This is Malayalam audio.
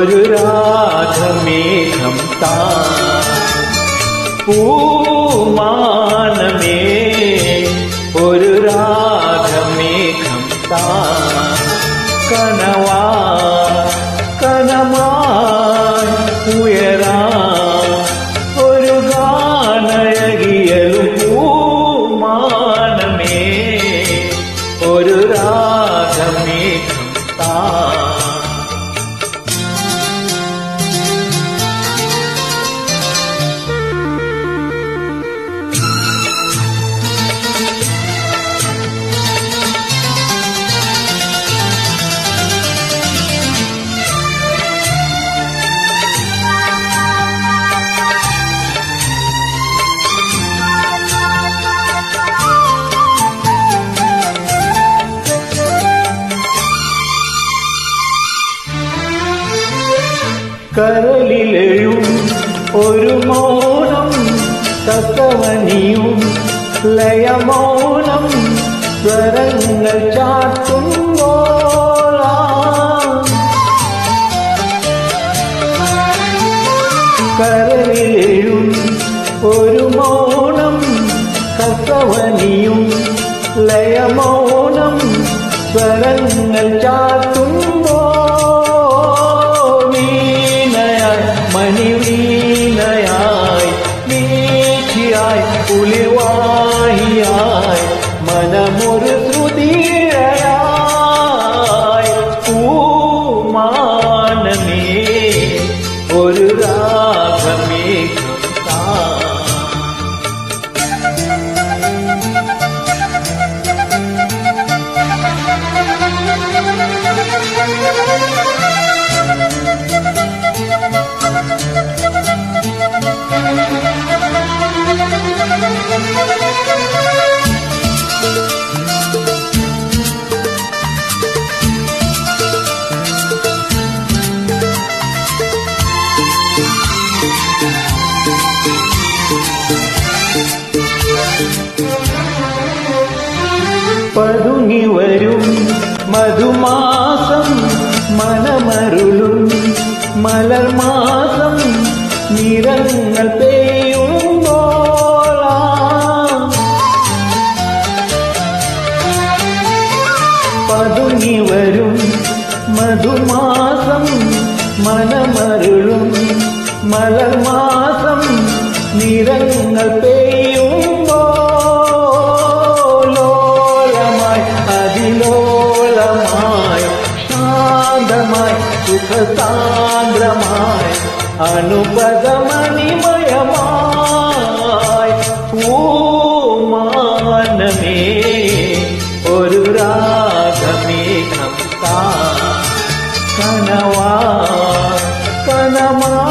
ഒരു രാഗമേഘം താ പൂമാനമേ ഒരു രാഗമേഘം താ കനവാ കനമായി ഉയരാ ഒരു ഗാനയകിയലും പൂമാനമേ ഒരു രാഗമേഘം താ കരളിലെഴും ഒരു മൗനം കസവനിയും ലയമൗനം സ്വരങ്ങൾ ചാട്ടുമ്പോളാ കരളിലെഴും ഒരു മൗനം കസവനിയും ലയമൗനം സ്വരങ്ങൾ ചാട്ടുമ്പോ വീണയായി മണിവീണയായി വീഴ്ചയായി കുളിവാഹിയായി മനമൊരു ശ്രുതിയായി പൂമാനമേ ഒരു രാഗമേഘം താ പതുങ്ങി വരും മധുമാസം മനമരുളും മലർമാസം നിറങ്ങൾ പെയ്യുമ്പോളാം പതുങ്ങി വരും മധുമാസം മനമരുളും മലർമാസം നിറങ്ങൾ പെയ്യുമ്പോലോലമായി അതിലോലമായി ശാന്തമായി സുഖസാന്ദ്രമായി അനുപദമണിമയമായി പൂമാനമേ ഒരു രാഗമേഘം താ കനവാ കനമാ